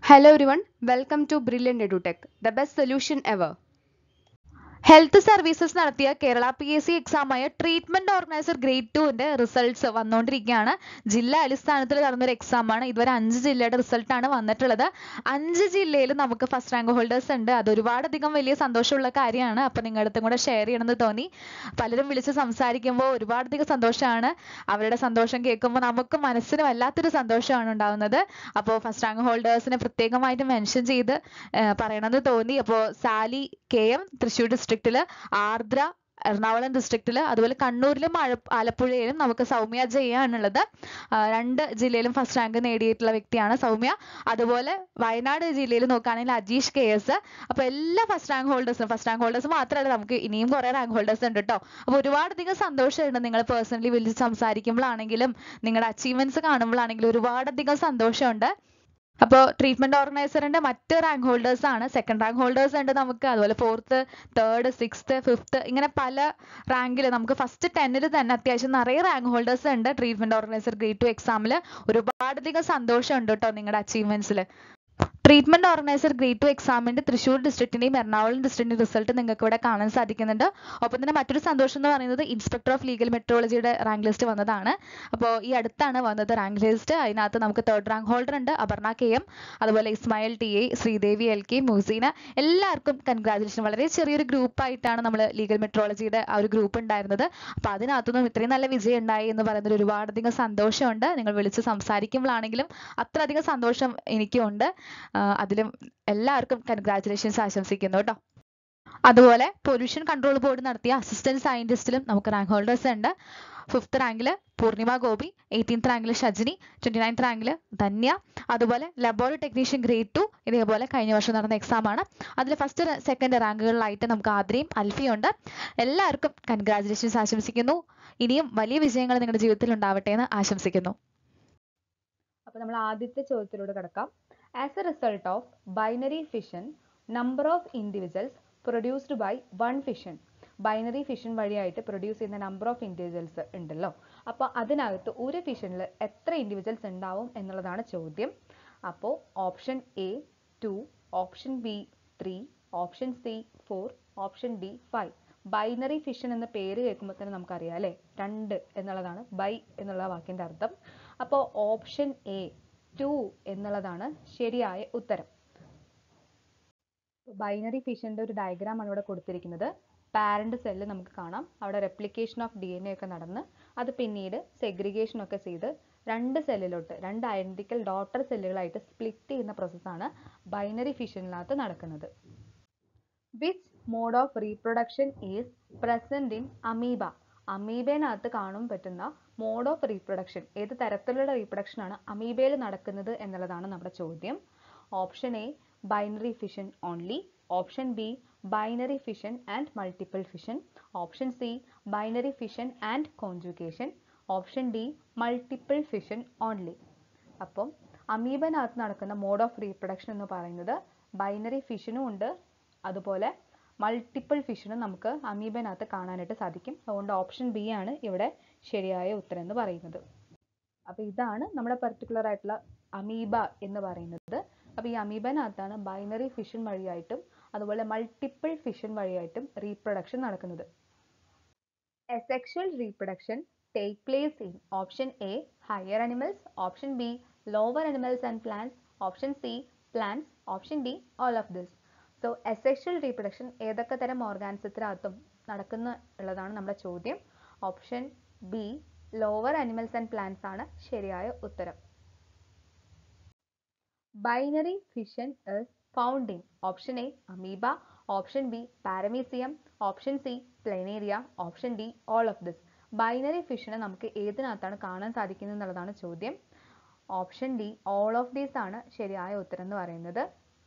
Hello everyone, welcome to Brilliant EduTech, the best solution ever. Health services നടത്തിയ Kerala P S C എക്സാമായ treatment organiser grade ടുവിന്റെ results വന്നുകൊണ്ടിരിക്കുകയാണ് ജില്ലാ അടിസ്ഥാനത്തിൽ നടന്നൊരു എക്സാം ആണ് ഇതുവരെ അഞ്ച് ജില്ലയുടെ റിസൾട്ടാണ് വന്നിട്ടുള്ളത് അഞ്ച് ജില്ലയിൽ നമുക്ക് ഫസ്റ്റ് റാങ്ക് ഹോൾഡേഴ്സ് ഉണ്ട് അത് ഒരുപാടധികം വലിയ സന്തോഷമുള്ള കാര്യമാണ് അപ്പൊ നിങ്ങളുടെ അടുത്തും കൂടെ ഷെയർ ചെയ്യണമെന്ന് തോന്നി പലരും വിളിച്ച് സംസാരിക്കുമ്പോൾ ഒരുപാടധികം സന്തോഷമാണ് അവരുടെ സന്തോഷം കേൾക്കുമ്പോൾ നമുക്ക് മനസ്സിന് വല്ലാത്തൊരു സന്തോഷമാണ് ഉണ്ടാകുന്നത് അപ്പോൾ ഫസ്റ്റ് റാങ്ക് ഹോൾഡേഴ്സിനെ പ്രത്യേകമായിട്ട് മെൻഷൻ ചെയ്ത് ഏർ പറയണമെന്ന് തോന്നി അപ്പോൾ സാലി കെ എം തൃശ്ശൂർ ഡിസ്ട്രിക്റ്റിൽ ആർദ്ര എറണാകുളം ഡിസ്ട്രിക്റ്റിൽ അതുപോലെ കണ്ണൂരിലും ആഴ ആലപ്പുഴയിലും നമുക്ക് സൗമ്യ ജയാണുള്ളത് രണ്ട് ജില്ലയിലും ഫസ്റ്റ് റാങ്ക് നേടിയിട്ടുള്ള വ്യക്തിയാണ് സൗമ്യ അതുപോലെ വയനാട് ജില്ലയിൽ നോക്കുകയാണെങ്കിൽ അജീഷ് കെ എസ് അപ്പോൾ എല്ലാ ഫസ്റ്റ് റാങ്ക് ഹോൾഡേഴ്സും ഫസ്റ്റ് റാങ്ക് ഹോൾഡേഴ്സ് മാത്രമല്ല നമുക്ക് ഇനിയും കുറേ റാങ്ക് ഹോൾഡേഴ്സ് ഉണ്ട് കേട്ടോ അപ്പോൾ ഒരുപാടധികം സന്തോഷമുണ്ട് നിങ്ങൾ പേഴ്സണലി വിളിച്ച് സംസാരിക്കുമ്പോഴാണെങ്കിലും നിങ്ങളുടെ അച്ചീവ്മെന്റ്സ് കാണുമ്പോഴാണെങ്കിലും ഒരുപാടധികം സന്തോഷമുണ്ട് അപ്പോൾ ട്രീറ്റ്മെന്റ് ഓർഗനൈസറിന്റെ മറ്റ് റാങ്ക് ഹോൾഡേഴ്സ് ആണ് സെക്കൻഡ് റാങ്ക് ഹോൾഡേഴ്സ് ഉണ്ട് നമുക്ക് അതുപോലെ ഫോർത്ത് തേർഡ് സിക്സ്ത് ഫിഫ്ത്ത് ഇങ്ങനെ പല റാങ്കിൽ നമുക്ക് ഫസ്റ്റ് ടെന്നിൽ തന്നെ അത്യാവശ്യം നിറയെ റാങ്ക് ഹോൾഡേഴ്സ് ഉണ്ട് ട്രീറ്റ്മെന്റ് ഓർഗനൈസർ ഗ്രേഡ് ടു എക്സാമിൽ ഒരുപാടധികം സന്തോഷമുണ്ട് കേട്ടോ നിങ്ങളുടെ അച്ചീവ്മെന്റ്സിൽ ട്രീറ്റ്മെന്റ് ഓർഗനൈസർ ഗ്രേഡ് ടു എക്സാമിന്റെ തൃശ്ശൂർ ഡിസ്ട്രിക്റ്റിന്റെയും എറണാകുളം ഡിസ്ട്രിക്റ്റിന്റെയും റിസൾട്ട് നിങ്ങൾക്ക് ഇവിടെ കാണാൻ സാധിക്കുന്നുണ്ട് ഒപ്പം തന്നെ മറ്റൊരു സന്തോഷം എന്ന് പറയുന്നത് ഇൻസ്പെക്ടർ ഓഫ് ലീഗൽ മെട്രോളജിയുടെ റാങ്ക് ലിസ്റ്റ് വന്നതാണ് അപ്പോൾ ഈ അടുത്താണ് വന്നത് റാങ്ക് ലിസ്റ്റ് അതിനകത്ത് നമുക്ക് തേർഡ് റാങ്ക് ഹോൾഡർ ഉണ്ട് അപർണ കെ എം അതുപോലെ Ismail T A Sreedevi L K Museena എല്ലാവർക്കും കൺഗ്രാജുലേഷൻ വളരെ ചെറിയൊരു ഗ്രൂപ്പായിട്ടാണ് നമ്മൾ ലീഗൽ മെട്രോളജിയുടെ ആ ഒരു ഗ്രൂപ്പ് ഉണ്ടായിരുന്നത് അപ്പോൾ അതിനകത്തുനിന്നും ഇത്രയും നല്ല വിജയം ഉണ്ടായി എന്ന് പറയുന്നതിൽ ഒരുപാടധികം സന്തോഷമുണ്ട് നിങ്ങൾ വിളിച്ച് സംസാരിക്കുമ്പോഴാണെങ്കിലും അത്രയധികം സന്തോഷം എനിക്കും ഉണ്ട് അതിലും എല്ലാവർക്കും കൺഗ്രാറ്റുലേഷൻസ് ആശംസിക്കുന്നു കേട്ടോ അതുപോലെ പൊല്യൂഷൻ കൺട്രോൾ ബോർഡ് നടത്തിയ അസിസ്റ്റന്റ് സയന്റിസ്റ്റിലും നമുക്ക് റാങ്ക് ഹോൾഡേഴ്സ് ഉണ്ട് ഫിഫ്ത്ത് റാങ്കിൽ പൂർണിമ ഗോപി എയ്റ്റീൻത്ത് റാങ്കിൽ ഷജിനി ട്വന്റി നയൻത്ത് റാങ്കിൽ ധന്യ അതുപോലെ ലബോറട്ടറി ടെക്നീഷ്യൻ ഗ്രേഡ് ടു ഇതേപോലെ കഴിഞ്ഞ വർഷം നടന്ന എക്സാം ആണ് അതിൽ ഫസ്റ്റ് സെക്കൻഡ് റാങ്കുകളിലായിട്ട് നമുക്ക് ആദ്രയും അൽഫിയും ഉണ്ട് എല്ലാവർക്കും കൺഗ്രാറ്റുലേഷൻസ് ആശംസിക്കുന്നു ഇനിയും വലിയ വിജയങ്ങൾ നിങ്ങളുടെ ജീവിതത്തിൽ ഉണ്ടാവട്ടെ എന്ന് ആശംസിക്കുന്നു അപ്പോൾ നമ്മൾ ആദ്യത്തെ ചോദ്യത്തിലൂടെ കിടക്കാം as a result of binary fission number of individuals produced by one fission binary fission വഴിയായിട്ട് പ്രൊഡ്യൂസ് ചെയ്യുന്ന നമ്പർ ഓഫ് ഇൻഡിവിജ്വൽസ് ഉണ്ടല്ലോ അപ്പോൾ അതിനകത്ത് ഒരു ഫിഷനിൽ എത്ര ഇൻഡിവിജ്വൽസ് ഉണ്ടാവും എന്നുള്ളതാണ് ചോദ്യം അപ്പോൾ option A two option B three option C four option D five binary fission എന്ന പേര് കേൾക്കുമ്പോൾ തന്നെ നമുക്കറിയാം അല്ലേ രണ്ട് എന്നുള്ളതാണ് ബൈ എന്നുള്ള വാക്കിന്റെ അർത്ഥം അപ്പോൾ ഓപ്ഷൻ എ ടു എന്നുള്ളതാണ് ശരിയായ ഉത്തരം ബൈനറി ഫിഷന്റെ ഒരു ഡയഗ്രാം ആണ് ഇവിടെ കൊടുത്തിരിക്കുന്നത് പാരന്റ് സെല്ല് നമുക്ക് കാണാം അവിടെ replication of D N A ഒക്കെ നടന്ന് അത് പിന്നീട് സെഗ്രിഗേഷൻ ഒക്കെ ചെയ്ത് രണ്ട് സെല്ലിലോട്ട് രണ്ട് ഐഡന്റിക്കൽ ഡോട്ടർ സെല്ലുകളായിട്ട് സ്പ്ലിറ്റ് ചെയ്യുന്ന പ്രോസസ്സാണ് ബൈനറി ഫിഷനിനകത്ത് നടക്കുന്നത് which mode of reproduction is present in amoeba അമീബേനകത്ത് കാണും പറ്റുന്ന മോഡ് ഓഫ് റീപ്രൊഡക്ഷൻ ഏത് തരത്തിലുള്ള റീപ്രൊഡക്ഷൻ ആണ് അമീബയിൽ നടക്കുന്നത് എന്നുള്ളതാണ് നമ്മുടെ ചോദ്യം option A binary fission only option B binary fission and multiple fission option C binary fission and conjugation option D multiple fission only അപ്പം അമീബനകത്ത് നടക്കുന്ന മോഡ് ഓഫ് റീപ്രൊഡക്ഷൻ എന്ന് പറയുന്നത് ബൈനറി ഫിഷനും ഉണ്ട് അതുപോലെ മൾട്ടിപ്പിൾ ഫിഷനും നമുക്ക് അമീബനകത്ത് കാണാനായിട്ട് സാധിക്കും അതുകൊണ്ട് ഓപ്ഷൻ ബി ആണ് ഇവിടെ ശരിയായ ഉത്തരം എന്ന് പറയുന്നത് അപ്പോൾ ഇതാണ് നമ്മുടെ പെർട്ടിക്കുലർ ആയിട്ടുള്ള അമീബ എന്ന് പറയുന്നത് അപ്പോൾ ഈ അമീബനകത്താണ് ബൈനറി ഫിഷൻ വഴിയായിട്ടും അതുപോലെ മൾട്ടിപ്പിൾ ഫിഷൻ വഴിയായിട്ടും റീപ്രൊഡക്ഷൻ നടക്കുന്നത് asexual reproduction take place in option A higher animals option B lower animals and plants option C plants option D all of this so asexual reproduction ഏതൊക്കെ തരം ഓർഗാനിസത്തിനകത്തും നടക്കുന്ന ഉള്ളതാണ് നമ്മുടെ ചോദ്യം option B lower animals and plants ആണ് ശരിയായ ഉത്തരം binary fission is found in option A amoeba option B paramecium option C planaria option D all of this binary ഫിഷനെ നമുക്ക് ഏതിനകത്താണ് കാണാൻ സാധിക്കുന്നത് എന്നുള്ളതാണ് ചോദ്യം option D all of these ആണ് ശരിയായ ഉത്തരം എന്ന് പറയുന്നത്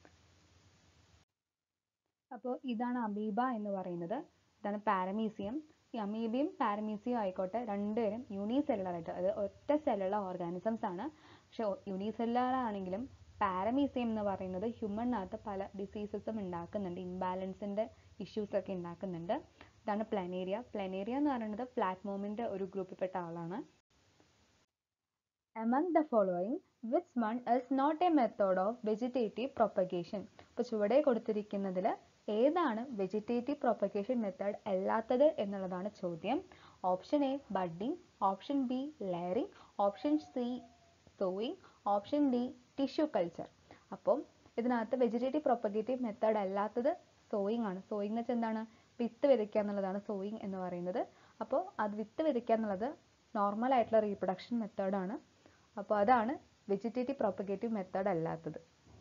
അപ്പോൾ ഇതാണ് അമീബ എന്ന് പറയുന്നത് ഇതാണ് പാരമീസിയം ഈ അമീബയും പാരമീസിയം ആയിക്കോട്ടെ രണ്ടുപേരും യൂണിസെല്ലുലർ ആയിട്ട് അത് ഒറ്റ സെല്ലുള്ള ഓർഗാനിസംസ് ആണ് പക്ഷെ യൂണിസെല്ലുലർ ആണെങ്കിലും പാരമീസിയം എന്ന് പറയുന്നത് ഹ്യൂമണിനകത്ത് പല ഡിസീസസും ഉണ്ടാക്കുന്നുണ്ട് ഇംബാലൻസിന്റെ ഇഷ്യൂസ് ഒക്കെ ഉണ്ടാക്കുന്നുണ്ട് ഇതാണ് പ്ലനേരിയ പ്ലനേരിയ എന്ന് പറയുന്നത് പ്ലാറ്റ്മോമിന്റെ ഒരു ഗ്രൂപ്പിൽപ്പെട്ട ആളാണ് among the following which one is not a method of vegetative propagation അപ്പോൾ ചുവടെ കൊടുത്തിരിക്കുന്നതിൽ ഏതാണ് വെജിറ്റേറ്റീവ് പ്രൊപ്പഗേഷൻ മെത്തേഡ് അല്ലാത്തത് എന്നുള്ളതാണ് ചോദ്യം option A budding option B layering option C sowing option D tissue culture അപ്പം ഇതിനകത്ത് വെജിറ്റേറ്റീവ് പ്രൊപ്പഗേറ്റീവ് മെത്തേഡ് അല്ലാത്തത് sowing ആണ് സോയിങ് എന്ന് വെച്ചാൽ എന്താണ് വിത്ത് വിതയ്ക്കുക എന്നുള്ളതാണ് സോയിങ് എന്ന് പറയുന്നത് അപ്പോൾ അത് വിത്ത് വിതയ്ക്കുക എന്നുള്ളത് നോർമൽ ആയിട്ടുള്ള റീപ്രൊഡക്ഷൻ മെത്തേഡാണ് അപ്പോൾ അതാണ് വെജിറ്റേറ്റീവ് പ്രൊപ്പഗേറ്റീവ് മെത്തേഡ് അല്ലാത്തത്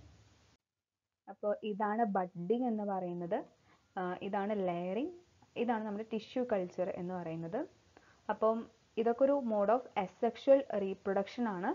അപ്പോൾ ഇതാണ് ബഡ്ഡിംഗ് എന്ന് പറയുന്നത് ആ, ഇതാണ് ലെയറിംഗ് ഇതാണ് നമ്മുടെ ടിഷ്യൂ കൾച്ചർ എന്ന് പറയുന്നത് അപ്പം ഇതൊക്കെ ഒരു മോഡ് ഓഫ് അസെക്ഷുവൽ റീപ്രൊഡക്ഷൻ ആണ്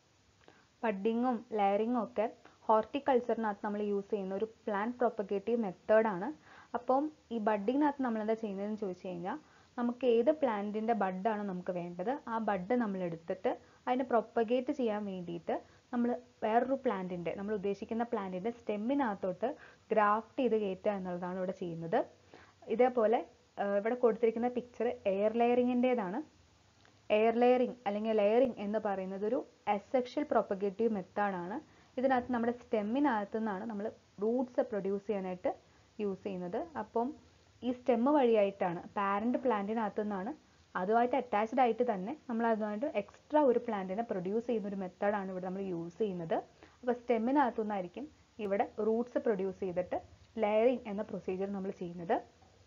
ബഡ്ഡിങ്ങും ലെയറിങ്ങും ഒക്കെ ഹോർട്ടിക്കൾച്ചറിനകത്ത് നമ്മൾ യൂസ് ചെയ്യുന്ന ഒരു പ്ലാന്റ് പ്രൊപ്പഗേറ്റീവ് മെത്തേഡാണ് അപ്പം ഈ ബഡ്ഡിങ്ങിനകത്ത് നമ്മൾ എന്താ ചെയ്യുന്നതെന്ന് ചോദിച്ചു കഴിഞ്ഞാൽ നമുക്ക് ഏത് പ്ലാന്റിൻ്റെ ബഡാണ് നമുക്ക് വേണ്ടത് ആ ബഡ് നമ്മൾ എടുത്തിട്ട് അതിനെ പ്രൊപ്പഗേറ്റ് ചെയ്യാൻ വേണ്ടിയിട്ട് നമ്മൾ വേറൊരു പ്ലാന്റിൻ്റെ നമ്മൾ ഉദ്ദേശിക്കുന്ന പ്ലാന്റിൻ്റെ സ്റ്റെമ്മിനകത്തോട്ട് ഗ്രാഫ്റ്റ് ചെയ്ത് കയറ്റുക എന്നുള്ളതാണ് ഇവിടെ ചെയ്യുന്നത് ഇതേപോലെ ആ, ഇവിടെ കൊടുത്തിരിക്കുന്ന പിക്ചർ എയർ ലെയറിങ്ങിൻ്റെതാണ് എയർ ലെയറിംഗ് അല്ലെങ്കിൽ ലെയറിംഗ് എന്ന് പറയുന്നത് ഒരു അസെക്ഷൽ പ്രൊപ്പഗേറ്റീവ് മെത്തേഡാണ് ഇതിനകത്ത് നമ്മുടെ സ്റ്റെമ്മിനകത്തു നിന്നാണ് നമ്മൾ റൂട്ട്സ് പ്രൊഡ്യൂസ് ചെയ്യാനായിട്ട് യൂസ് ചെയ്യുന്നത് അപ്പം ഈ സ്റ്റെമ്മ് വഴിയായിട്ടാണ് പാരന്റ് പ്ലാന്റിനകത്തു നിന്നാണ് അതുമായിട്ട് അറ്റാച്ച്ഡ് ആയിട്ട് തന്നെ നമ്മൾ അതുമായിട്ട് എക്സ്ട്രാ ഒരു പ്ലാന്റിനെ പ്രൊഡ്യൂസ് ചെയ്യുന്ന ഒരു മെത്തേഡാണ് ഇവിടെ നമ്മൾ യൂസ് ചെയ്യുന്നത് അപ്പോൾ സ്റ്റെമ്മിനകത്തു നിന്നായിരിക്കും ഇവിടെ റൂട്ട്സ് പ്രൊഡ്യൂസ് ചെയ്തിട്ട് ലെയറിംഗ് എന്ന പ്രൊസീജിയർ നമ്മൾ ചെയ്യുന്നത്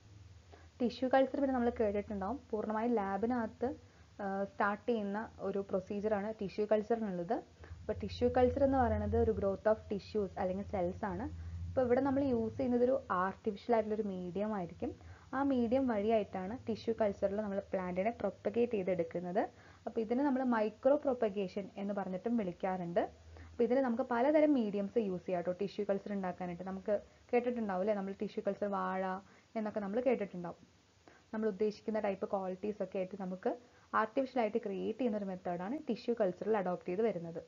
ടിഷ്യൂ കൾച്ചർ പിന്നെ നമ്മൾ കേട്ടിട്ടുണ്ടാവും പൂർണ്ണമായും ലാബിനകത്ത് സ്റ്റാർട്ട് ചെയ്യുന്ന ഒരു പ്രൊസീജിയറാണ് ടിഷ്യൂ കൾച്ചർ എന്നുള്ളത് അപ്പോൾ ടിഷ്യൂ കൾച്ചർ എന്ന് പറയുന്നത് ഒരു ഗ്രോത്ത് ഓഫ് ടിഷ്യൂസ് അല്ലെങ്കിൽ സെൽസ് ആണ് അപ്പോൾ ഇവിടെ നമ്മൾ യൂസ് ചെയ്യുന്നത് ഒരു ആർട്ടിഫിഷ്യൽ ആയിട്ടുള്ള ഒരു മീഡിയം ആയിരിക്കും ആ മീഡിയം വഴിയായിട്ടാണ് ടിഷ്യൂ കൾച്ചറിൽ നമ്മൾ പ്ലാന്റിനെ പ്രൊപ്പഗേറ്റ് ചെയ്തെടുക്കുന്നത് അപ്പോൾ ഇതിനെ നമ്മൾ മൈക്രോ പ്രൊപ്പഗേഷൻ എന്ന് പറഞ്ഞിട്ടും വിളിക്കാറുണ്ട് അപ്പോൾ ഇതിന് നമുക്ക് പലതരം മീഡിയംസ് യൂസ് ചെയ്യാം കേട്ടോ ടിഷ്യൂ കൾച്ചർ ഉണ്ടാക്കാനായിട്ട് നമുക്ക് കേട്ടിട്ടുണ്ടാവും അല്ലേ നമ്മൾ ടിഷ്യൂ കൾച്ചർ വാഴ എന്നൊക്കെ നമ്മൾ കേട്ടിട്ടുണ്ടാവും നമ്മൾ ഉദ്ദേശിക്കുന്ന ടൈപ്പ് ക്വാളിറ്റീസ് ഒക്കെ ആയിട്ട് നമുക്ക് artificial ആയിട്ട് ക്രിയേറ്റ് ചെയ്യുന്ന ഒരു മെത്തേഡാണ് ടിഷ്യൂ കൾച്ചറിൽ അഡോപ്റ്റ് ചെയ്ത് വരുന്നത്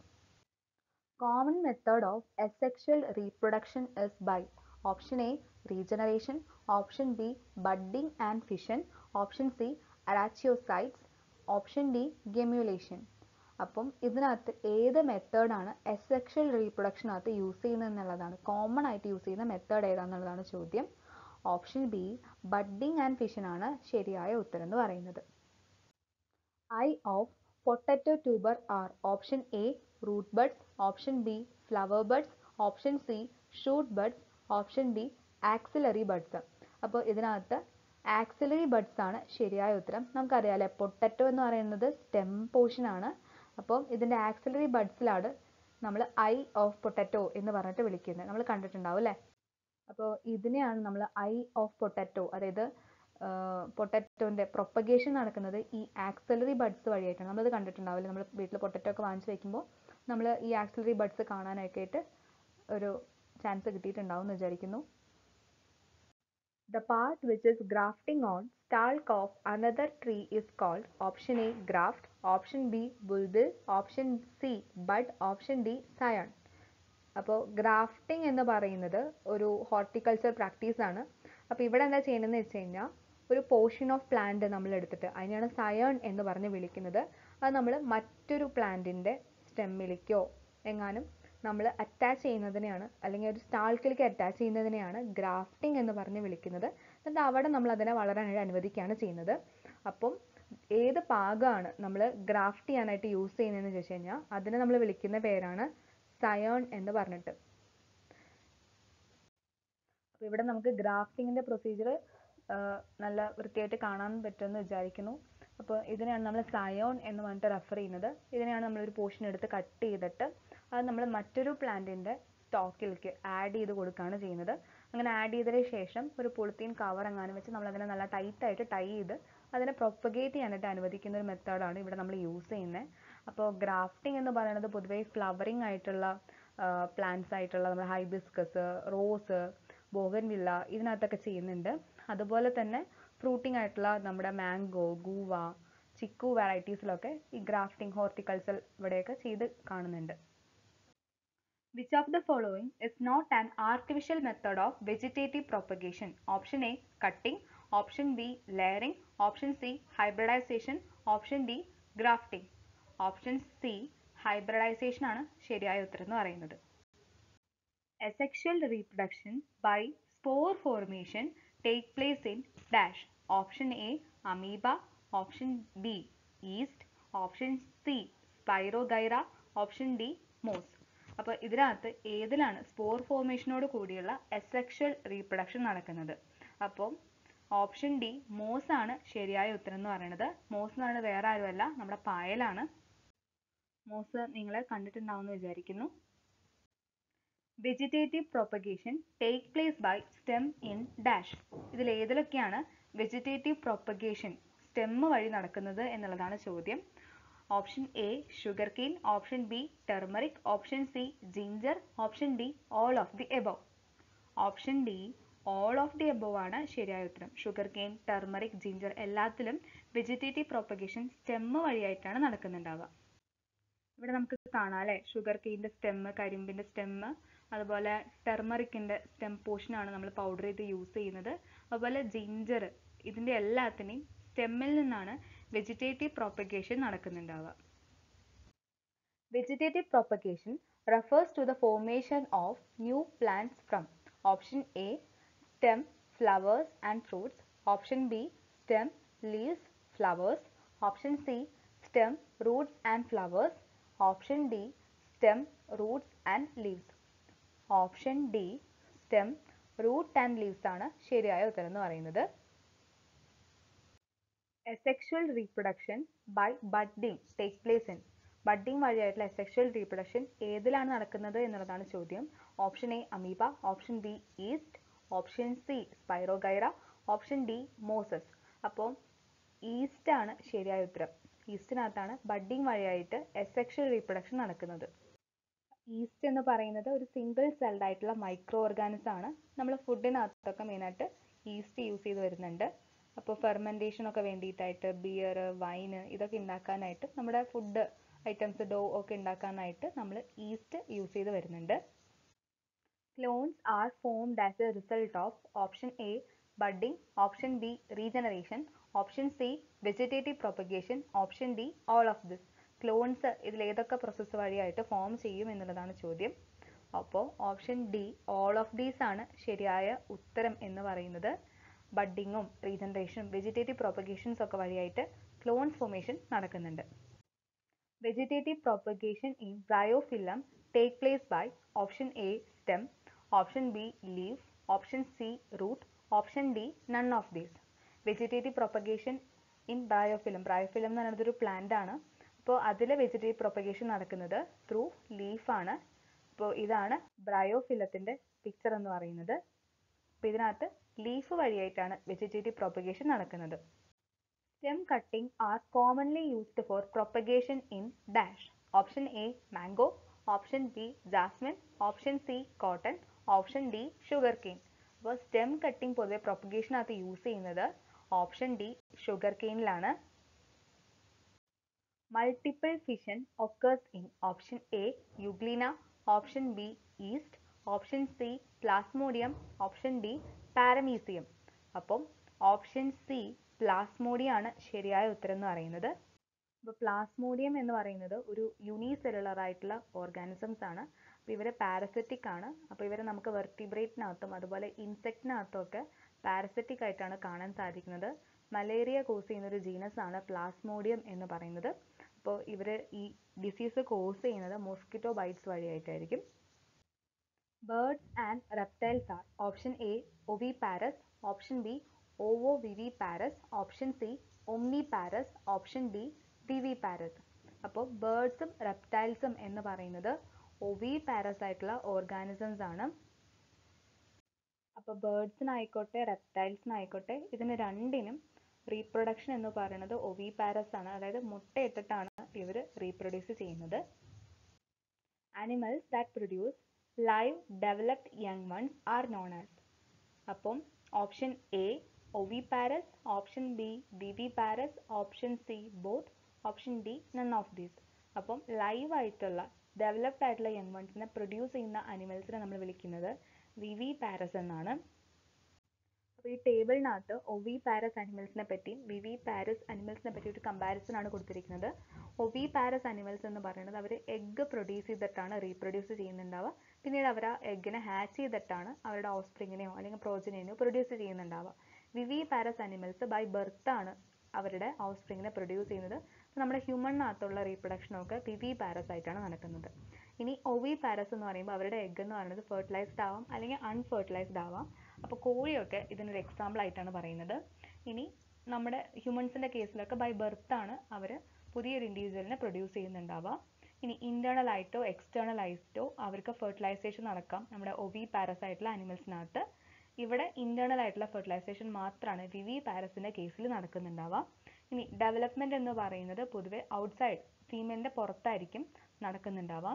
common method of asexual reproduction is by option A regeneration option B budding and fission option C archaeocytes option D gemmulation അപ്പം ഇതിനകത്ത് ഏത് മെത്തേഡാണ് എസെക്ഷൽ റീപ്രൊഡക്ഷനകത്ത് യൂസ് ചെയ്യുന്നത് എന്നുള്ളതാണ് കോമൺ ആയിട്ട് യൂസ് ചെയ്യുന്ന മെത്തേഡ് ഏതാണെന്നുള്ളതാണ് ചോദ്യം option B budding and fission ആണ് ശരിയായ ഉത്തരം എന്ന് പറയുന്നത് eye of potato tuber are option A root buds option B flower buds option C shoot buds option D axillary buds അപ്പോൾ ഇതിനകത്ത് ആക്സിലറി ബഡ്സ് ആണ് ശരിയായ ഉത്തരം നമുക്കറിയാലേ പൊട്ടറ്റോ എന്ന് പറയുന്നത് സ്റ്റെം പോർഷൻ ആണ് അപ്പം ഇതിൻ്റെ ആക്സിലറി ബഡ്സിലാണ് നമ്മൾ ഐ ഓഫ് പൊട്ടറ്റോ എന്ന് പറഞ്ഞിട്ട് വിളിക്കുന്നത് നമ്മൾ കണ്ടിട്ടുണ്ടാവും അല്ലേ അപ്പോൾ ഇതിനെയാണ് നമ്മൾ ഐ ഓഫ് പൊട്ടറ്റോ അതായത് പൊട്ടറ്റോൻ്റെ പ്രൊപ്പഗേഷൻ നടക്കുന്നത് ഈ ആക്സിലറി ബഡ്സ് വഴിയായിട്ടാണ് നമ്മളത് കണ്ടിട്ടുണ്ടാവില്ല നമ്മൾ വീട്ടിൽ പൊട്ടറ്റോ ഒക്കെ വാങ്ങിച്ച് വെക്കുമ്പോൾ നമ്മൾ ഈ ആക്സിലറി ബഡ്സ് കാണാനൊക്കെ ആയിട്ട് ഒരു ചാൻസ് കിട്ടിയിട്ടുണ്ടാവും എന്ന് വിചാരിക്കുന്നു The part which is grafting on stalk of another tree is called option A graft, option B bulbil, option C bud, option D scion. അപ്പോൾ ഗ്രാഫ്റ്റിംഗ് എന്ന് പറയുന്നത് ഒരു ഹോർട്ടിക്കൾച്ചർ പ്രാക്ടീസ് ആണ് അപ്പോൾ ഇവിടെ എന്താ ചെയ്യണമെന്ന് വെച്ച് കഴിഞ്ഞാൽ ഒരു പോർഷൻ ഓഫ് പ്ലാന്റ് നമ്മൾ എടുത്തിട്ട് അതിനെയാണ് സയൺ എന്ന് പറഞ്ഞ് വിളിക്കുന്നത് അത് നമ്മൾ മറ്റൊരു പ്ലാന്റിൻ്റെ സ്റ്റെമ്മിലേക്കോ എങ്ങാനും നമ്മൾ അറ്റാച്ച് ചെയ്യുന്നതിനെയാണ് അല്ലെങ്കിൽ ഒരു സ്റ്റാൾക്കിലേക്ക് അറ്റാച്ച് ചെയ്യുന്നതിനെയാണ് ഗ്രാഫ്റ്റിംഗ് എന്ന് പറഞ്ഞ് വിളിക്കുന്നത് എന്നിട്ട് അവിടെ നമ്മൾ അതിനെ വളരാനായിട്ട് അനുവദിക്കുകയാണ് ചെയ്യുന്നത് അപ്പം ഏത് പാകമാണ് നമ്മൾ ഗ്രാഫ്റ്റ് ചെയ്യാനായിട്ട് യൂസ് ചെയ്യുന്നതെന്ന് ചോദിച്ചു കഴിഞ്ഞാൽ അതിനെ നമ്മൾ വിളിക്കുന്ന പേരാണ് സയോൺ എന്ന് പറഞ്ഞിട്ട് അപ്പോൾ ഇവിടെ നമുക്ക് ഗ്രാഫ്റ്റിങ്ങിൻ്റെ പ്രൊസീജിയർ നല്ല വൃത്തിയായിട്ട് കാണാൻ പറ്റുമെന്ന് വിചാരിക്കുന്നു അപ്പോൾ ഇതിനെയാണ് നമ്മൾ സയോൺ എന്ന് പറഞ്ഞിട്ട് റെഫർ ചെയ്യുന്നത് ഇതിനെയാണ് നമ്മൾ ഒരു പോർഷൻ എടുത്ത് കട്ട് ചെയ്തിട്ട് അത് നമ്മൾ മറ്റൊരു പ്ലാന്റിൻ്റെ സ്റ്റോക്കിലേക്ക് ആഡ് ചെയ്ത് കൊടുക്കുകയാണ് ചെയ്യുന്നത് അങ്ങനെ ആഡ് ചെയ്തതിന് ശേഷം ഒരു പൊളിത്തീൻ കവർ എങ്ങാനും വെച്ച് നമ്മൾ അതിനെ നല്ല ടൈറ്റ് ആയിട്ട് ടൈ ചെയ്ത് അതിനെ പ്രൊപ്പഗേറ്റ് ചെയ്യാനായിട്ട് അനുവദിക്കുന്ന ഒരു മെത്തേഡാണ് ഇവിടെ നമ്മൾ യൂസ് ചെയ്യുന്നത് അപ്പോൾ ഗ്രാഫ്റ്റിംഗ് എന്ന് പറയുന്നത് പൊതുവേ ഫ്ലവറിങ് ആയിട്ടുള്ള പ്ലാന്റ്സ് ആയിട്ടുള്ള നമ്മുടെ ഹൈബിസ്കസ് റോസ് ബോഗൻവില്ല ഇതിനകത്തൊക്കെ ചെയ്യുന്നുണ്ട് അതുപോലെ തന്നെ ഫ്രൂട്ടിംഗ് ആയിട്ടുള്ള നമ്മുടെ മാംഗോ ഗൂവ ചിക്കു വെറൈറ്റീസിലൊക്കെ ഈ ഗ്രാഫ്റ്റിംഗ് ഹോർട്ടിക്കൾച്ചർ ഇവിടെയൊക്കെ ചെയ്ത് കാണുന്നുണ്ട് Which of the following is not an artificial method of vegetative propagation? Option A cutting, option B layering, option C hybridization, option D grafting. Option C hybridization ആണ് ശരിയായ ഉത്തരം എന്ന് പറയുന്നത് asexual reproduction by spore formation take place in dash option a amoeba option b yeast option c spirogyra option d moss അപ്പോൾ ഇതിനകത്ത് ഏതിലാണ് spore ഫോർമേഷനോട് കൂടിയുള്ള asexual reproduction നടക്കുന്നത് അപ്പോൾ ഓപ്ഷൻ ഡി മോസ് ആണ് ശരിയായ ഉത്തരം എന്ന് പറയുന്നത് മോസ് എന്ന് പറയുന്നത് വേറെ ആരുമല്ല നമ്മുടെ പായലാണ് മോസ് നിങ്ങൾ കണ്ടിട്ടുണ്ടാവുമെന്ന് വിചാരിക്കുന്നു vegetative propagation take place by stem in dash ഇതിൽ ഏതിലൊക്കെയാണ് വെജിറ്റേറ്റീവ് പ്രൊപ്പഗേഷൻ സ്റ്റെം വഴി നടക്കുന്നത് എന്നുള്ളതാണ് ചോദ്യം option A sugar cane option B turmeric option C ginger option D all of the above option D all of the above ആണ് ശരിയായ ഉത്തരം sugar cane turmeric ginger എല്ലാത്തിലും വെജിറ്റേറ്റീവ് പ്രൊപ്പഗേഷൻ സ്റ്റെം വഴിയായിട്ടാണ് നടക്കുന്നുണ്ടാവുക ഇവിടെ നമുക്ക് കാണാം അല്ലേ ഷുഗർ കെയിൻ്റെ സ്റ്റെമ്മ് കരിമ്പിൻ്റെ സ്റ്റെമ്മ് അതുപോലെ ടെർമറിക്കിൻ്റെ സ്റ്റെം പോർഷനാണ് നമ്മൾ പൗഡർ ചെയ്ത് യൂസ് ചെയ്യുന്നത് അതുപോലെ ജിഞ്ചർ ഇതിൻ്റെ എല്ലാത്തിനെയും സ്റ്റെമ്മിൽ നിന്നാണ് വെജിറ്റേറ്റീവ് പ്രൊപ്പഗേഷൻ നടക്കുന്നുണ്ടാവുക vegetative propagation refers to the formation of new plants from option A stem flowers and fruits option B stem leaves flowers option C stem roots and flowers option D stem roots and leaves option D stem root and leaves ആണ് ശരിയായ ഉത്തരം എന്ന് പറയുന്നത് asexual reproduction by budding take place in budding വഴിയായിട്ടുള്ള asexual reproduction ഏതിലാണ് നടക്കുന്നത് എന്നുള്ളതാണ് ചോദ്യം option A amoeba option B yeast option C spirogyra option D mosses അപ്പോൾ ഈസ്റ്റ് ആണ് ശരിയായ ഉത്തരം ഈസ്റ്റിനകത്താണ് ബഡ്ഡിംഗ് വഴിയായിട്ട് എസെക്ഷൽ റീപ്രൊഡക്ഷൻ നടക്കുന്നത് ഈസ്റ്റ് എന്ന് പറയുന്നത് ഒരു സിംഗിൾ സെൽഡ് ആയിട്ടുള്ള മൈക്രോ ഓർഗാനിസം ആണ് നമ്മൾ ഫുഡിനകത്തൊക്കെ മെയിനായിട്ട് ഈസ്റ്റ് യൂസ് ചെയ്ത് വരുന്നുണ്ട് അപ്പോൾ ഫെർമെൻറ്റേഷൻ ഒക്കെ വേണ്ടിയിട്ടായിട്ട് ബിയർ വൈന് ഇതൊക്കെ ഉണ്ടാക്കാനായിട്ട് നമ്മുടെ ഫുഡ് ഐറ്റംസ് ഡോ ഒക്കെ ഉണ്ടാക്കാനായിട്ട് നമ്മൾ ഈസ്റ്റ് യൂസ് ചെയ്ത് വരുന്നുണ്ട് clones are formed as a result of option A budding option B regeneration option C vegetative propagation option D all of this clones ഇതിൽ ഏതൊക്കെ പ്രോസസ്സ് വഴിയായിട്ട് ഫോം ചെയ്യും എന്നുള്ളതാണ് ചോദ്യം അപ്പോൾ option D all of these ആണ് ശരിയായ ഉത്തരം എന്ന് പറയുന്നത് ബഡ്ഡിങ്ങും റീജനറേഷനും വെജിറ്റേറ്റീവ് പ്രൊപ്പഗേഷൻസ് ഒക്കെ വഴിയായിട്ട് ക്ലോൺസ് ഫോർമേഷൻ നടക്കുന്നുണ്ട് vegetative propagation in bryophyllum take place by option A stem option B leave option C root option D none of these vegetative propagation in bryophyllum bryophyllum എന്ന് പറയുന്നത് ഒരു പ്ലാന്റ് ആണ് അപ്പോൾ അതിൽ vegetative propagation നടക്കുന്നത് through ലീഫാണ് അപ്പോൾ ഇതാണ് ബ്രയോഫിലത്തിൻ്റെ പിക്ചർ എന്ന് പറയുന്നത് അപ്പോൾ ഇതിനകത്ത് ലീഫ് വഴിയായിട്ടാണ് വെജിറ്റേറ്റീവ് പ്രൊപ്പഗേഷൻ നടക്കുന്നത് stem cutting are commonly used for propagation in dash option A mango option B jasmine option C cotton option D sugar cane അപ്പോൾ സ്റ്റെം കട്ടിംഗ് പൊതുവെ പ്രൊപ്പഗേഷനകത്ത് യൂസ് ചെയ്യുന്നത് ഓപ്ഷൻ ഡി ഷുഗർ കെയിനിലാണ് multiple fission occurs in option A euglena option B yeast option C plasmodium option D paramecium അപ്പം option C plasmodium ആണ് ശരിയായ ഉത്തരം എന്ന് പറയുന്നത് അപ്പോൾ പ്ലാസ്മോഡിയം എന്ന് പറയുന്നത് ഒരു യൂണിസെല്ലുലർ ആയിട്ടുള്ള ഓർഗാനിസംസ് ആണ് അപ്പോൾ ഇവർ പാരസറ്റിക് ആണ് അപ്പോൾ ഇവരെ നമുക്ക് വെർട്ടിബ്രേറ്റിനകത്തും അതുപോലെ ഇൻസെക്റ്റിനകത്തും ഒക്കെ പാരസറ്റിക് ആയിട്ടാണ് കാണാൻ സാധിക്കുന്നത് മലേറിയ കോസ് ചെയ്യുന്ന ഒരു ജീനസ് ആണ് പ്ലാസ്മോഡിയം എന്ന് പറയുന്നത് അപ്പോൾ ഇവർ ഈ ഡിസീസ് കോസ് ചെയ്യുന്നത് മോസ്കിറ്റോ ബൈറ്റ്സ് വഴിയായിട്ടായിരിക്കും birds and reptiles are option A oviparous option B V V പാരസ് option C omniparous option D viviparous അപ്പോൾ ബേർഡ്സും റെപ്റ്റൈൽസും എന്ന് പറയുന്നത് ഒവി പാരസ് ആയിട്ടുള്ള ഓർഗാനിസംസ് ആണ് അപ്പോൾ ബേർഡ്സിനായിക്കോട്ടെ റെപ്റ്റൈൽസിനായിക്കോട്ടെ ഇതിന് രണ്ടിനും റീപ്രൊഡക്ഷൻ എന്ന് പറയുന്നത് ഒവി പാരസ് ആണ് അതായത് മുട്ടയിട്ടിട്ടാണ് ഇവർ റീപ്രൊഡ്യൂസ് ചെയ്യുന്നത് animals that produce live developed young ones are known as അപ്പം option A oviparous option B V V പാരസ് option C both option D none of these അപ്പം ലൈവ് ആയിട്ടുള്ള ഡെവലപ്ഡ് ആയിട്ടുള്ള യങ് വൺസിനെ പ്രൊഡ്യൂസ് ചെയ്യുന്ന അനിമൽസിനെ നമ്മൾ വിളിക്കുന്നത് വിവി പാരസ് എന്നാണ് അപ്പോൾ ഈ ടേബിളിനകത്ത് ഒവി പാരസ് അനിമൽസിനെ പറ്റിയും വിവി പാരസ് അനിമൽസിനെ പറ്റി ഒരു കമ്പാരിസൺ ആണ് കൊടുത്തിരിക്കുന്നത് ഒവി പാരസ് അനിമൽസ് എന്ന് പറയുന്നത് അവർ എഗ്ഗ് പ്രൊഡ്യൂസ് ചെയ്തിട്ടാണ് റീപ്രൊഡ്യൂസ് ചെയ്യുന്നുണ്ടാവുക പിന്നീട് അവർ ആ എഗ്ഗിനെ ഹാച്ച് ചെയ്തിട്ടാണ് അവരുടെ ഓഫ്സ്പ്രിങ്ങിനെയോ അല്ലെങ്കിൽ പ്രോജനിനെയോ പ്രൊഡ്യൂസ് ചെയ്യുന്നുണ്ടാവുക viviparous animals by birth ആണ് അവരുടെ ഓഫ്സ്പ്രിങ്ങിനെ പ്രൊഡ്യൂസ് ചെയ്യുന്നത് നമ്മുടെ ഹ്യൂമണിനകത്തുള്ള റീപ്രൊഡക്ഷനൊക്കെ വിവി പാരസ് ആയിട്ടാണ് നടക്കുന്നത് ഇനി ഒവി പാരസ് എന്ന് പറയുമ്പോൾ അവരുടെ എഗ്ഗ് എന്ന് പറയുന്നത് ഫെർട്ടിലൈസ്ഡ് ആവാം അല്ലെങ്കിൽ അൺഫെർട്ടിലൈസ്ഡ് ആവാം അപ്പോൾ കോഴിയൊക്കെ ഇതിനൊരു എക്സാമ്പിൾ ആയിട്ടാണ് പറയുന്നത് ഇനി നമ്മുടെ ഹ്യൂമൻസിൻ്റെ കേസിലൊക്കെ ബൈ ബർത്ത് ആണ് അവർ പുതിയൊരു ഇൻഡിവിജ്വലിനെ പ്രൊഡ്യൂസ് ചെയ്യുന്നുണ്ടാവുക ഇനി ഇന്റേണൽ ആയിട്ടോ എക്സ്റ്റേണൽ ആയിട്ടോ അവർക്ക് ഫെർട്ടിലൈസേഷൻ നടക്കാം നമ്മുടെ ഒവി പാരസ് ആയിട്ടുള്ള അനിമൽസിനകത്ത് ഇവിടെ ഇന്റേണൽ ആയിട്ടുള്ള ഫെർട്ടിലൈസേഷൻ മാത്രമാണ് വിവി പാരസിന്റെ കേസിൽ നടക്കുന്നുണ്ടാവുക ഇനി ഡെവലപ്മെന്റ് എന്ന് പറയുന്നത് പൊതുവെ ഔട്ട്സൈഡ് ഫീമെയിലിന്റെ പുറത്തായിരിക്കും നടക്കുന്നുണ്ടാവുക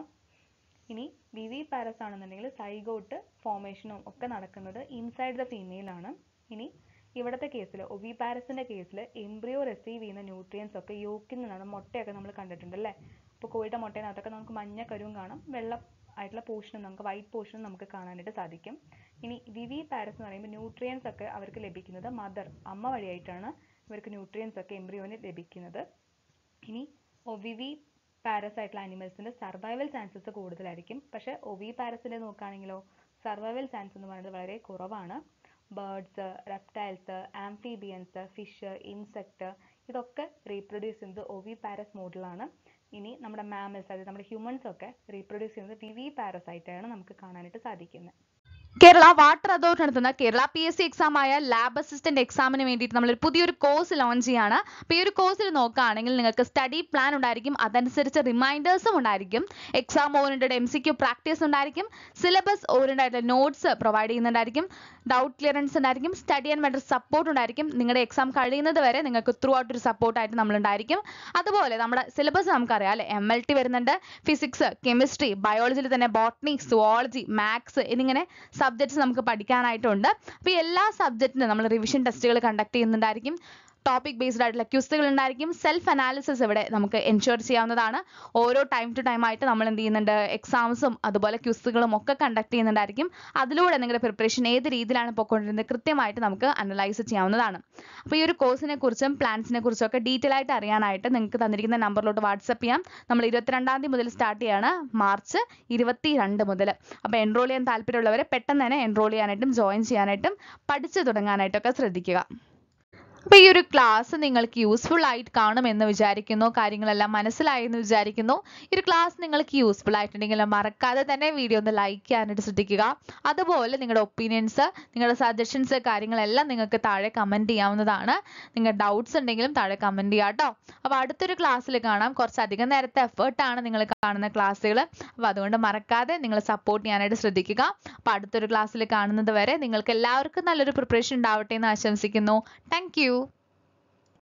ഇനി വിവി പാരസ് ആണെന്നുണ്ടെങ്കിൽ സൈഗോട്ട് ഫോർമേഷനും ഒക്കെ നടക്കുന്നത് ഇൻസൈഡ് ദ ഫീമെയിൽ ആണ് ഇനി ഇവിടുത്തെ കേസിൽ ഒവി പാരസിന്റെ കേസിൽ എംബ്രിയോ റിസീവ് ചെയ്യുന്ന ന്യൂട്രിയൻസ് ഒക്കെ യോക്കിൽ നിന്നാണ് മുട്ടയൊക്കെ നമ്മൾ കണ്ടിട്ടുണ്ട് അല്ലേ അപ്പോൾ കോഴിയുടെ മുട്ടയിനകത്തൊക്കെ നമുക്ക് മഞ്ഞ കരുവും കാണാം വെള്ള ആയിട്ടുള്ള പോർഷനും നമുക്ക് വൈറ്റ് പോർഷനും നമുക്ക് കാണാനായിട്ട് സാധിക്കും ഇനി വിവി പാരസ് എന്ന് പറയുമ്പോൾ ന്യൂട്രിയൻസ് ഒക്കെ അവർക്ക് ലഭിക്കുന്നത് മദർ അമ്മ വഴിയായിട്ടാണ് ഇവർക്ക് ന്യൂട്രിയൻസ് ഒക്കെ എംബ്രിയോന് ലഭിക്കുന്നത് ഇനി ഒവിവി പാരസ് ആയിട്ടുള്ള അനിമൽസിന്റെ സർവൈവൽ ചാൻസസ് കൂടുതലായിരിക്കും പക്ഷെ ഒവി പാരസിന്റെ നോക്കുകയാണെങ്കിലോ സർവൈവൽ ചാൻസ് എന്ന് പറയുന്നത് വളരെ കുറവാണ് birds reptiles amphibians fish insect ഇതൊക്കെ റീപ്രൊഡ്യൂസ് ചെയ്യുന്നത് ഒവി പാരസ് മോഡലാണ് ഇനി നമ്മുടെ മാമൽസ് അതായത് നമ്മുടെ ഹ്യൂമൻസ് ഒക്കെ റീപ്രൊഡ്യൂസ് ചെയ്യുന്നത് വിവി പാരസ് ആയിട്ടാണ് നമുക്ക് കാണാനായിട്ട് സാധിക്കുന്നത് കേരള വാട്ടർ അതോറിറ്റി നടത്തുന്ന Kerala P S C exam ആയ ലാബ് അസിസ്റ്റന്റ് എക്സാമിന് വേണ്ടിയിട്ട് നമ്മൾ പുതിയൊരു കോഴ്സ് ലോഞ്ച് ചെയ്യാണ് അപ്പോൾ ഈ ഒരു കോഴ്സിൽ നോക്കുകയാണെങ്കിൽ നിങ്ങൾക്ക് സ്റ്റഡി പ്ലാൻ ഉണ്ടായിരിക്കും അതനുസരിച്ച് റിമൈൻഡേഴ്സും ഉണ്ടായിരിക്കും exam oriented M C Q practice ഉണ്ടായിരിക്കും സിലബസ് ഓറിയന്റഡ് ആയിട്ടുള്ള നോട്ട്സ് പ്രൊവൈഡ് ചെയ്യുന്നുണ്ടായിരിക്കും ഡൗട്ട് ക്ലിയറൻസ് ഉണ്ടായിരിക്കും സ്റ്റഡി ആൻഡ് മെന്റൽ സപ്പോർട്ട് ഉണ്ടായിരിക്കും നിങ്ങളുടെ എക്സാം കഴിയുന്നത് വരെ നിങ്ങൾക്ക് ത്രൂ ഔട്ട് ഒരു സപ്പോർട്ടായിട്ട് നമ്മളുണ്ടായിരിക്കും അതുപോലെ നമ്മുടെ സിലബസ് നമുക്കറിയാം അല്ലേ എം എൽ ടി വരുന്നുണ്ട് ഫിസിക്സ് കെമിസ്ട്രി ബയോളജിയിൽ തന്നെ ബോട്ടണി സുവോളജി മാത്സ് എന്നിങ്ങനെ സബ്ജക്ട്സ് നമുക്ക് പഠിക്കാനായിട്ടുണ്ട് അപ്പോൾ ഈ എല്ലാ സബ്ജക്റ്റിനും നമ്മൾ റിവിഷൻ ടെസ്റ്റുകൾ കണ്ടക്ട് ചെയ്യുന്നുണ്ടായിരിക്കും ടോപ്പിക് ബേസ്ഡ് ആയിട്ടുള്ള ക്യൂസുകൾ ഉണ്ടായിരിക്കും സെൽഫ് അനാലിസിസ് ഇവിടെ നമുക്ക് എൻഷുർ ചെയ്യാവുന്നതാണ് ഓരോ ടൈം ടു ടൈം ആയിട്ട് നമ്മൾ എന്ത് ചെയ്യുന്നുണ്ട് എക്സാംസും അതുപോലെ ക്യൂസുകളും ഒക്കെ കണ്ടക്ട് ചെയ്യുന്നുണ്ടായിരിക്കും അതിലൂടെ നിങ്ങളുടെ പ്രിപ്പറേഷൻ ഏത് രീതിയിലാണ് പോയിക്കൊണ്ടിരുന്നത് കൃത്യമായിട്ട് നമുക്ക് അനലൈസ് ചെയ്യാവുന്നതാണ് അപ്പോൾ ഈ ഒരു കോഴ്സിനെ കുറിച്ചും പ്ലാൻസിനെ കുറിച്ചും ഒക്കെ ഡീറ്റെയിൽ ആയിട്ട് അറിയാനായിട്ട് നിങ്ങൾക്ക് തന്നിരിക്കുന്ന നമ്പറിലോട്ട് വാട്സപ്പ് ചെയ്യാം നമ്മൾ ഇരുപത്തിരണ്ടാം തീയതി മുതൽ സ്റ്റാർട്ട് ചെയ്യാണ് മാർച്ച് ഇരുപത്തി രണ്ട് മുതൽ അപ്പോൾ എൻറോൾ ചെയ്യാൻ താല്പര്യമുള്ളവരെ പെട്ടെന്ന് തന്നെ എൻറോൾ ചെയ്യാനായിട്ടും ജോയിൻ ചെയ്യാനായിട്ടും പഠിച്ചു തുടങ്ങാനായിട്ടൊക്കെ ശ്രദ്ധിക്കുക അപ്പോൾ ഈ ഒരു ക്ലാസ് നിങ്ങൾക്ക് യൂസ്ഫുൾ ആയിട്ട് കാണുമെന്ന് വിചാരിക്കുന്നു കാര്യങ്ങളെല്ലാം മനസ്സിലായി എന്ന് വിചാരിക്കുന്നു ഈ ഒരു ക്ലാസ് നിങ്ങൾക്ക് യൂസ്ഫുൾ ആയിട്ടുണ്ടെങ്കിൽ മറക്കാതെ തന്നെ വീഡിയോ ഒന്ന് ലൈക്ക് ചെയ്യാനായിട്ട് ശ്രദ്ധിക്കുക അതുപോലെ നിങ്ങളുടെ ഒപ്പീനിയൻസ് നിങ്ങളുടെ സജഷൻസ് കാര്യങ്ങളെല്ലാം നിങ്ങൾക്ക് താഴെ കമൻറ്റ് ചെയ്യാവുന്നതാണ് നിങ്ങളുടെ ഡൗട്ട്സ് ഉണ്ടെങ്കിലും താഴെ കമൻറ്റ് ചെയ്യാം കേട്ടോ അപ്പോൾ അടുത്തൊരു ക്ലാസ്സിൽ കാണാം കുറച്ചധികം നേരത്തെ എഫേർട്ടാണ് നിങ്ങൾ കാണുന്ന ക്ലാസ്സുകൾ അപ്പോൾ അതുകൊണ്ട് മറക്കാതെ നിങ്ങൾ സപ്പോർട്ട് ചെയ്യാനായിട്ട് ശ്രദ്ധിക്കുക അപ്പോൾ അടുത്തൊരു ക്ലാസ്സിൽ കാണുന്നത് വരെ നിങ്ങൾക്ക് എല്ലാവർക്കും നല്ലൊരു പ്രിപ്പറേഷൻ ഉണ്ടാവട്ടെ എന്ന് ആശംസിക്കുന്നു താങ്ക്